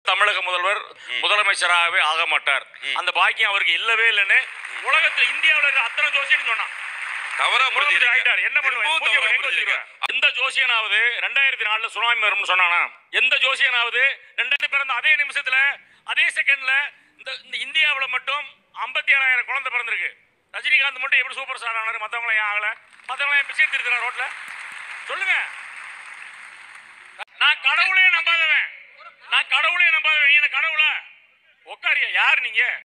தமிழக முதல்வர் முதலமைச்சராகவே ஆக மாட்டார் அந்த பாக்கியம் அவருக்கு இல்லவே இல்லைன்னு உலகத்துல இந்தியாவுல இருக்க அத்தனை ஜோசியம் சொன்னான் தவறா முதலமைச்சர் புரிஞ்சுக்கிறீங்க. ஆயிட்டார் என்ன திரும்பவும் பண்ணுவேன் மூஞ்சியை தவறா எங்க புரிஞ்சுக்கிறீங்க. வச்சிருவேன்? எந்த ஜோசியனாவது ரெண்டாயிரத்தி நாலுல சுனாமி வரும்னு சொன்னானா எந்த ஜோசியனாவது ரெண்டாயிரத்தி பிறந்த அதே நிமிஷத்துல அதே செகண்ட்ல இந்த இந்த இந்தியாவுல மட்டும் ஐம்பத்தி ஏழாயிரம் குழந்தை பிறந்திருக்கு ரஜினிகாந்த் மட்டும் எப்படி சூப்பர் ஸ்டார் ஆனாரு மத்தவங்கள ஏன் ஆகல மத்தவங்கள ஏன் பிச்சை எடுத்துருக்கிறார் ரோட்ல சொல்லுங்க நான் கடவுளே நம்பாதவன் நான் கடவுளே நம்பாதவன் நீ என்ன கடவுளா உட்காரியா யார் நீங்க